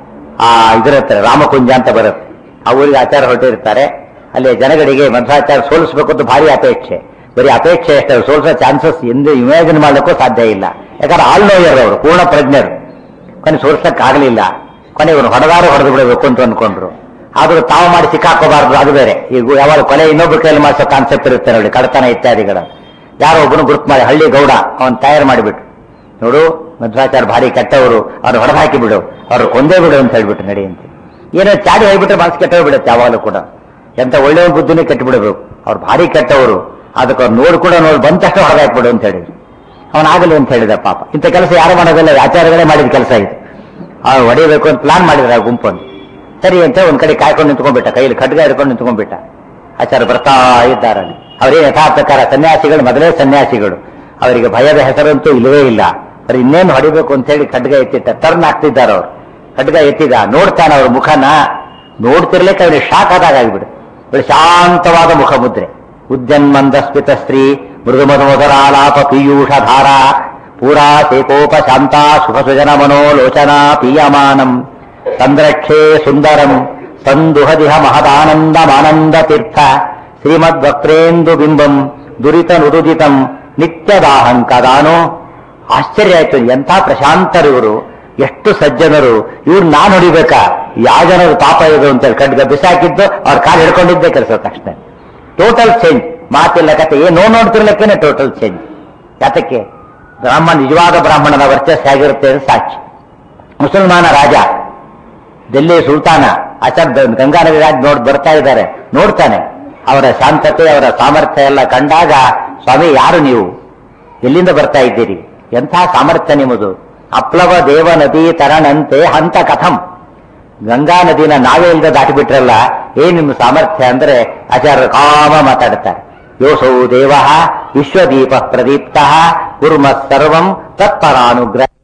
ಆ ಇದರ ಹತ್ರ ರಾಮಕುಂಜ ಅಂತ ಬರುತ್ತೆ ಆ ಊರಿಗೆ ಆಚಾರ ಹೊರಟಿರ್ತಾರೆ ಅಲ್ಲಿ ಜನಗಳಿಗೆ ಮಧ್ವಾಚಾರ್ಯ ಸೋಲಿಸಬೇಕು ಅಂತ ಭಾರಿ ಅಪೇಕ್ಷೆ ಬರೀ ಅಪೇಕ್ಷೆ ಅಷ್ಟೇ ಸೋಲಿಸೋ ಚಾನ್ಸಸ್ ಎಂದು ಇಮ್ಯಾಜಿನ್ ಮಾಡ್ಲಿಕ್ಕೂ ಸಾಧ್ಯ ಇಲ್ಲ ಯಾಕಂದ್ರೆ ಆಲ್ ನೋಯರ್ ಅವರು ಪೂರ್ಣ ಪ್ರಜ್ಞರು ಕೊನೆ ಸೋಲಿಸಕ್ಕಾಗಲಿಲ್ಲ ಕೊನೆ ಇವರು ಹೊಡೆದಾರು ಹೊಡೆದು ಬಿಡಬೇಕು ಅಂತ ಅನ್ಕೊಂಡ್ರು ಆದ್ರೂ ತಾವು ಮಾಡಿ ಸಿಕ್ಕಾಕೋಬಾರ್ದು ಅದು ಬೇರೆ ಈಗ ಯಾವಾಗ ಕೊಲೆ ಇನ್ನೊಬ್ಬರ ಕೈಯಲ್ಲಿ ಮಾಡಿಸೋ ಕಾನ್ಸೆಪ್ಟ್ ಇರುತ್ತೆ ನೋಡಿ ಕಡತನ ಇತ್ಯಾದಿಗಳ ಯಾರೋ ಒಬ್ಬನು ಗುರುತು ಮಾಡಿ ಹಳ್ಳಿ ಗೌಡ ಅವನ್ ತಯಾರು ಮಾಡಿಬಿಟ್ಟು ನೋಡು ಮಧ್ವಾಚಾರ್ಯ ಭಾರಿ ಕೆಟ್ಟವರು ಅವ್ರು ಹೊಡೆದು ಹಾಕಿ ಬಿಡು ಅವ್ರು ಕೊಂದೇ ಬಿಡು ಅಂತ ಹೇಳ್ಬಿಟ್ಟು ನಡಿ ಅಂತ ಏನೋ ಚಾಡಿ ಹೇಳ್ಬಿಟ್ರೆ ಮನಸ್ಸು ಕೆಟ್ಟೋಗಿ ಬಿಡುತ್ತೆ ಯಾವಾಗಲೂ ಕೂಡ ಎಂತ ಒಳ್ಳೆಯ ಬುದ್ಧಿನೇ ಕೆಟ್ಟು ಬಿಡಬೇಕು ಅವ್ರು ಭಾರಿ ಕೆಟ್ಟವರು ಅದಕ್ಕೆ ಅವ್ರು ನೋಡಿ ಕೂಡ ನೋಡಿ ಬಂದ ತಕ್ಷಣ ಹೊಡೆದಾಕ್ಬಿಡು ಅಂತ ಹೇಳಿದ್ರು ಅವನಾಗಲಿ ಅಂತ ಹೇಳಿದ ಪಾಪ ಇಂಥ ಕೆಲಸ ಯಾರು ಮಾಡೋದಿಲ್ಲ ಆಚಾರ್ಯಗಳೇ ಮಾಡಿದ ಕೆಲಸ ಇದು ಅವ್ರು ಹೊಡಿಬೇಕು ಅಂತ ಪ್ಲಾನ್ ಮಾಡಿದ್ರು ಆ ಗುಂಪನ್ನು ಸರಿ ಅಂತ ಒಂದ್ ಕಡೆ ಕಾಯ್ಕೊಂಡು ನಿಂತ್ಕೊಂಡ್ಬಿಟ್ಟ ಕೈಯಲ್ಲಿ ಖಡ್ಗ ಹಿಡ್ಕೊಂಡು ನಿಂತ್ಕೊಂಡ್ಬಿಟ್ಟ ಆಚಾರ್ಯ ಬರ್ತಾ ಇದ್ದಾರೆ ಅವರೇ ಯಥಾರ್ಥಕಾರ ಸನ್ಯಾಸಿಗಳು ಮೊದಲೇ ಸನ್ಯಾಸಿಗಳು ಅವರಿಗೆ ಭಯದ ಹೆಸರಂತೂ ಇಲ್ಲವೇ ಇಲ್ಲ ಅವ್ರು ಇನ್ನೇನು ಹೊಡಿಬೇಕು ಅಂತ ಹೇಳಿ ಖಡ್ಗ ಎತ್ತಿಟ್ಟ ಟರ್ನ್ ಆಗ್ತಿದ್ದಾರೆ ಅವ್ರು ಖಡ್ಗ ಎತ್ತಿದ ನೋಡ್ತಾನೆ ಅವ್ರ ಮುಖನ ನೋಡ್ತಿರ್ಲಿಕ್ಕೆ ಅವ್ರಿಗೆ ಶಾಕ್ ಆದಾಗ ಆಗ್ಬಿಡು ಒಳ್ಳೆ ಶಾಂತವಾದ ಮುಖ ಮುದ್ರೆ ಉದ್ಯನ್ಮಂದ ಸ್ಮಿತ ಸ್ತ್ರೀ ಮೃದು ಮಧುಮಧುರಾಲಾಪ ಪೀಯೂಷ ಧಾರ ಪೂರಾ ಸೇಕೋಪ ಶಾಂತ ಸುಖ ಸುಜನ ಮನೋಲೋಚನಾ ಪೀಯಮಾನಂ ಸಂದ್ರಕ್ಷೇ ಸುಂದರಂ ಸಂದುಹದಿಹ ಮಹದಾನಂದಮಾನಂದ ತೀರ್ಥ ಶ್ರೀಮದ್ವಕ್ರೇಂದು ಬಿಂಬಂ ದುರಿತ ನುರುದಿತಂ ನಿತ್ಯದಾಹಂಕದಾನೋ ಆಶ್ಚರ್ಯ ಆಯ್ತು ಎಂಥ ಪ್ರಶಾಂತರು ಇವರು ಎಷ್ಟು ಸಜ್ಜನರು ಇವ್ರು ನಾನು ಹೊಡಿಬೇಕಾ ಯಾವ ಜನರು ಪಾಪ ಇದು ಅಂತೇಳಿ ಖಡ್ಗ ಬಿಸಾಕಿದ್ದು ಅವ್ರ ಕಾಲು ಹಿಡ್ಕೊಂಡಿದ್ದೇ ಕೆಲಸ ತಕ್ಷಣ ಟೋಟಲ್ ಚೇಂಜ್ ಮಾತಿಲ್ಲ ಕತೆ ಏನ್ ನೋ ನೋಡ್ತಿರ್ಲಿಕ್ಕೇನೆ ಟೋಟಲ್ ಚೇಂಜ್ ಯಾತಕ್ಕೆ ಬ್ರಾಹ್ಮಣ ನಿಜವಾದ ಬ್ರಾಹ್ಮಣನ ವರ್ಚಸ್ ಹೇಗಿರುತ್ತೆ ಅಂತ ಸಾಕ್ಷಿ ಮುಸಲ್ಮಾನ ರಾಜ ಡೆಲ್ಲಿ ಸುಲ್ತಾನ ಆಚಾರ್ಯ ಗಂಗಾ ನದಿ ರಾಜ ನೋಡ್ ಬರ್ತಾ ಇದ್ದಾರೆ ನೋಡ್ತಾನೆ ಅವರ ಶಾಂತತೆ ಅವರ ಸಾಮರ್ಥ್ಯ ಎಲ್ಲ ಕಂಡಾಗ ಸ್ವಾಮಿ ಯಾರು ನೀವು ಎಲ್ಲಿಂದ ಬರ್ತಾ ಇದ್ದೀರಿ ಎಂಥ ಸಾಮರ್ಥ್ಯ ನಿಮ್ಮದು ಅಪ್ಲವ ದೇವ ನದಿ ತರಣಂತೆ ಹಂತ ಕಥಂ ಗಂಗಾ ನದಿನ ನಾವೇ ಇಲ್ಲದೆ ದಾಟಿಬಿಟ್ರಲ್ಲ ಏನ್ ನಿಮ್ಮ ಸಾಮರ್ಥ್ಯ ಅಂದ್ರೆ ಆಚಾರ್ಯರು ಕಾಮ ಮಾತಾಡ್ತಾರೆ ಯೋಸೌ ದೇವ ವಿಶ್ವದೀಪ ಪ್ರದೀಪ್ತ ಕುರ್ಮ ಸರ್ವಂ ತತ್ಪರಾನುಗ್ರಹ